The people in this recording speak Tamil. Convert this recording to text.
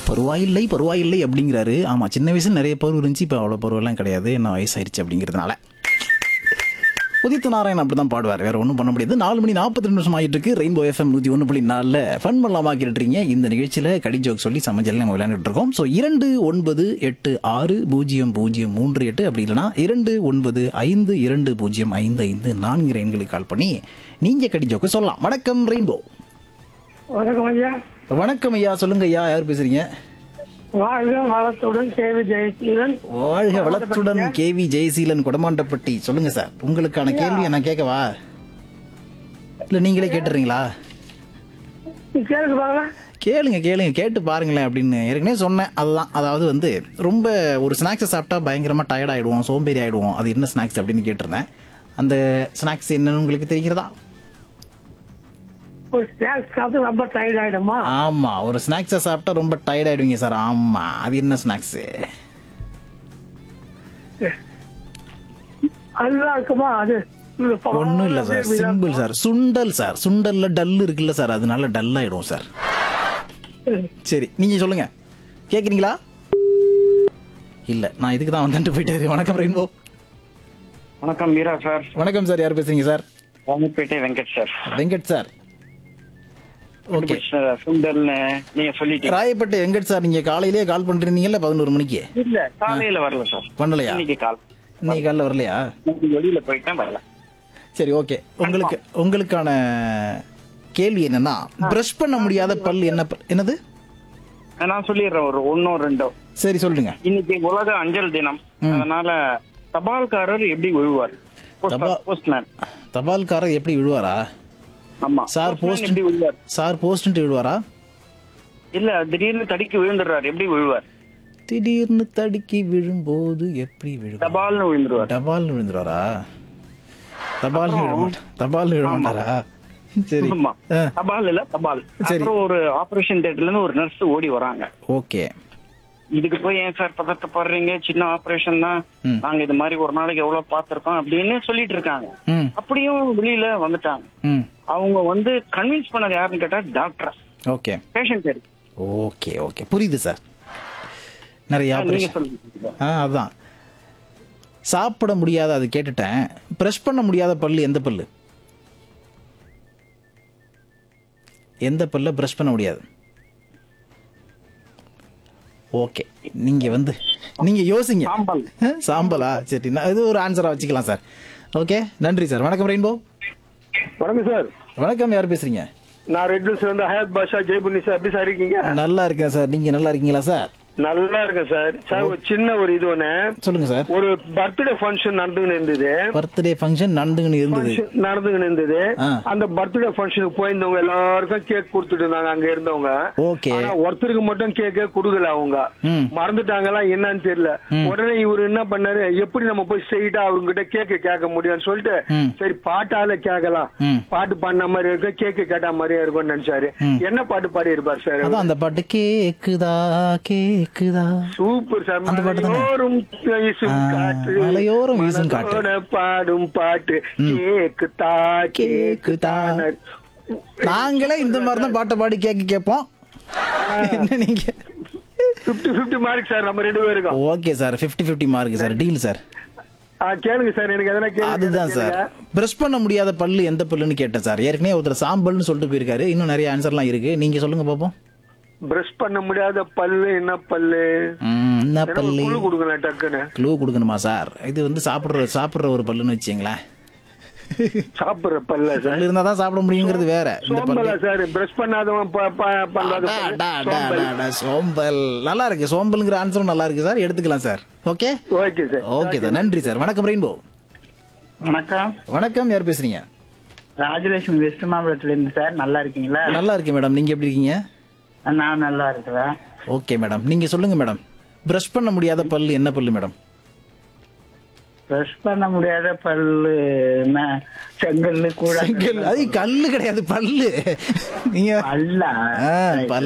பருவாயில்லை பருவாயில்லை அப்படிங்கிறாரு ஆமா சின்ன வயசுல நிறைய பருவம் இருந்துச்சு இப்போ அவ்வளோ பருவெல்லாம் கிடையாது என்ன வயசாயிருச்சு அப்படிங்கிறதுனால உதித்த நாராயணன் அப்படிதான் பாடுவார் வேற ஒன்றும் பண்ண முடியாது நாலு மணி நாற்பத்தி ரெண்டு நிமிஷம் ஆகிட்டு இருக்கு ரெயின்போ எஃப்எம் நூற்றி ஒன்று புள்ளி நாலில் ஃபன் பண்ணலாமா கேட்டுறீங்க இந்த நிகழ்ச்சியில் கடி ஜோக் சொல்லி சமைச்சல் நம்ம விளையாண்டுட்டு இருக்கோம் ஸோ இரண்டு ஒன்பது எட்டு ஆறு பூஜ்ஜியம் பூஜ்ஜியம் மூன்று எட்டு அப்படி இல்லைனா இரண்டு ஒன்பது ஐந்து இரண்டு பூஜ்ஜியம் ஐந்து ஐந்து நான்கு ரெயின்களுக்கு கால் பண்ணி நீங்கள் கடி ஜோக்கு சொல்லலாம் வணக்கம் ரெயின்போ வணக்கம் ஐயா வணக்கம் ஐயா சொல்லுங்க ஐயா யார் பேசுறீங்க வாழ்க வளத்துடன் கேவி ஜெயசீலன் வாழ்க வளத்துடன் கேவி ஜெயசீலன் கொடமாண்டப்பட்டி சொல்லுங்க சார் உங்களுக்கான கேள்வியை நான் கேட்கவா இல்ல நீங்களே கேட்டுறீங்களா கேளுங்க பாருங்க கேளுங்க கேளுங்க கேட்டு பாருங்களேன் அப்படின்னு ஏற்கனவே சொன்னேன் அதுதான் அதாவது வந்து ரொம்ப ஒரு ஸ்நாக்ஸை சாப்பிட்டா பயங்கரமா டயர்ட் ஆயிடுவோம் சோம்பேறி ஆயிடுவோம் அது என்ன ஸ்நாக்ஸ் அப்படின்னு கேட்டிருந்தேன் அந்த ஸ்நாக்ஸ் என்னன்னு உங்களுக்கு தெரிகிறதா ஒரு ஸ்நாக்ஸ் சாப்பிட்டு ரொம்ப டயர்ட் ஆயிடுமா ஆமா ஒரு ஸ்நாக்ஸை சாப்பிட்டா ரொம்ப டயர்ட் ஆயிடுவீங்க சார் ஆமா அது என்ன ஸ்நாக்ஸ் அதுதான் இருக்குமா அது ஒன்றும் இல்லை சார் சிம்பிள் சார் சுண்டல் சார் சுண்டல்ல டல் இருக்குல்ல சார் அதனால டல் ஆயிடும் சார் சரி நீங்க சொல்லுங்க கேக்குறீங்களா இல்ல நான் இதுக்கு தான் வந்துட்டு போயிட்டாரு வணக்கம் ரெயின்போ வணக்கம் மீரா சார் வணக்கம் சார் யார் பேசுறீங்க sir Ramapettai Venkat sir Venkat sir okay சுந்தர்னு நீங்க சொல்லிட்டீங்க ராயப்பேட்டை வெங்கட் சார் நீங்க காலையிலேயே கால் பண்ணிருந்தீங்கல்ல பதினோரு மணிக்கு இல்ல காலையில வரல சார் பண்ணலையா இன்னைக்கு கால் இன்னைக்கு காலைல வரலையா இன்னைக்கு வெளியில போயிட்டேன் வரல சரி ஓகே உங்களுக்கு உங்களுக்கான கேள்வி என்னன்னா பிரஷ் பண்ண முடியாத பல் என்ன பல்? என்னது நான் சொல்லிடுறேன் ஒரு ஒன்னோ ரெண்டோ சரி சொல்லுங்க இன்னைக்கு உலக அஞ்சல் தினம் அதனால தபால்காரர் எப்படி விழுவார் தபால்- போஸ்ட்மேன் தபால்காரர் எப்படி விழுவாரா ஆமா சார் Postman போஸ்ட் எப்படி விழுவார் சார் போஸ்ட் விழுவாரா இல்ல திடீர்னு தடிக்கு விழுந்துடுறாரு எப்படி விழுவார் திடீர்னு தடுக்கி விழும்போது எப்படி விழுவார் தபால்னு விழுந்துருவார் தபால் விழுந்துருவாரா தபால் விழ மாட்டா தபால் விழ மாட்டாரா சரி ஆமா ஆ, தபால் இல்ல தபால் சரி. அப்புறம் ஒரு ஆபரேஷன் தேட்டர்ல இருந்து ஒரு நர்ஸ் ஓடி வராங்க ஓகே இதுக்கு போய் ஏன் சார் பதட்டப்படுறீங்க சின்ன ஆபரேஷன் தான் ம். நாங்க இது மாதிரி ஒரு நாளைக்கு எவ்வளவு பாத்திருக்கோம் அப்படின்னு சொல்லிட்டு இருக்காங்க ம் அப்படியும் வெளியில வந்துட்டாங்க ம் அவங்க வந்து கன்வின்ஸ் பண்ணது யாருன்னு கேட்டா டாக்டர் ஓகே பேஷண்ட் சரி ஓகே ஓகே புரியுது சார் நிறைய நீங்க ஆப்ரேஷன் சொல்லுங்க ஆ அதான் சாப்பிட முடியாத அது கேட்டுட்டேன் ப்ரெஷ் பண்ண முடியாத பல்லு எந்த பல்லு எந்த பல்ல ப்ரஷ் பண்ண முடியாது ஓகே நீங்க வந்து நீங்க யோசிங்க சாம்பல் ஆ, சாம்பலா சரி நான் இது ஒரு ஆன்சரா வச்சுக்கலாம் சார் ஓகே நன்றி சார் வணக்கம் ரெயின்போ வணக்கம் சார் வணக்கம் யார் பேசுறீங்க நான் ரெட் ஹில்ஸ்ல இருந்து ஹயாத் பாஷா ஜெய்புன்னி சார் எப்படி சார் இருக்கீங்க நல்லா இருக்கேன் சார் நீங்க நல்லா இருக்கீங்களா சார் நல்லா இருக்கேன் சார் சார் ஒரு சின்ன ஒரு இது ஒண்ணு சொல்லுங்க சார் ஒரு பர்த்டே ஃபங்க்ஷன் நடந்துகிட்டு இருந்தது பர்த்டே ஃபங்க்ஷன் நடந்துன்னு இருந்தது Function நடந்துகிட்டு இருந்தது ஆ. அந்த பர்த்டே ஃபங்க்ஷனுக்கு போயிருந்தவங்க எல்லாருக்கும் கேக் கொடுத்துட்டு இருந்தாங்க அங்க இருந்தவங்க ஓகே ஆனா ஒருத்தருக்கு மட்டும் கேக்கே கொடுக்கல அவங்க ம் மறந்துட்டாங்களா என்னன்னு தெரியல உடனே இவரு என்ன பண்ணாரு எப்படி நம்ம போய் ஸ்ட்ரெயிட்டா அவங்க கிட்ட கேக்கு கேட்க முடியும்னு சொல்லிட்டு ம். சரி பாட்டால கேட்கலாம் ம் பாட்டு பாடின மாதிரி இருக்கும் கேக்கு கேட்ட மாதிரியே இருக்கும்னு நினைச்சாரு ம். என்ன பாட்டு பாடி இருப்பார் சார் அதான் அந்த பாட்டு கேக்குதா கேக்குதா சூப்பர் சார் அந்த பாட்டு தானே? மலையோரம் வீசும் ஆ, காற்று மலையோரம் வீசும் காற்று. மனதோட பாடும் பாட்டு கேக்கு தா கேக்கு கேக்குதா. நாங்களே இந்த மாதிரி தான் பாட்டை பாடி கேட்க கேட்போம் என்ன நீங்க பிப்டி பிப்டி மார்க் சார் நம்ம ரெண்டு பேருக்கும் okay sir 50 50 mark sir deal sir ஆ, கேளுங்க சார் எனக்கு எதனா கேளுங்க அதுதான் சார் பிரஷ் பண்ண முடியாத பல்லு எந்த பல்லுன்னு கேட்டேன் சார் ஏற்கனவே ஒருத்தர் சாம்பல்னு சொல்லிட்டு போயிருக்காரு இன்னும் நிறைய ஆன்சர்லாம் இருக்கு நீங்க சொல்லுங்க பாப்போம் பிரஷ் பண்ண முடியாத பல்லு என்ன பல்லு ம், என்ன எனக்கு பல்லு குழு கொடுக்கல டக்குன்னு க்ளூ கொடுக்கணுமா சார் இது வந்து சாப்பிடுற சாப்பிடுற ஒரு பல்லுன்னு வச்சுங்களேன் சாப்பிடுற பல்ல சார் பல்லு இருந்தா தான் சாப்பிட முடியுங்கிறது வேற இந்த பல்லு சோம்பலா சார் பிரஷ் பண்ணாதவன் ப- ப- பண்ணாத அடா, பல்லு. அடா, அடா, சோம்பல். அடா, சோம்பல் நல்லா இருக்கு சோம்பல்ங்கிற ஆன்சரும் நல்லா இருக்கு சார் எடுத்துக்கலாம் sir okay okay sir okay sir நன்றி சார் வணக்கம் ரெயின்போ வணக்கம் வணக்கம் யார் பேசுறீங்க ராஜலட்சுமி வெஸ்ட் மாம்பலத்துல இருந்து சார் நல்லா இருக்கீங்களா நல்லா இருக்கு மேடம் நீங்க எப்படி இருக்கீங்க நான் நல்லா இருக்கிறேன் ஓகே மேடம் நீங்க சொல்லுங்க மேடம் பிரஷ் பண்ண முடியாத பல்லு என்ன பல்லு மேடம் பிரஷ் பண்ண முடியாத பல்லு என்ன, செங்கல்லு கூட செங்கல் அது கல்லு கிடையாது பல்லு நீங்க அல்ல ஆ, பல்லு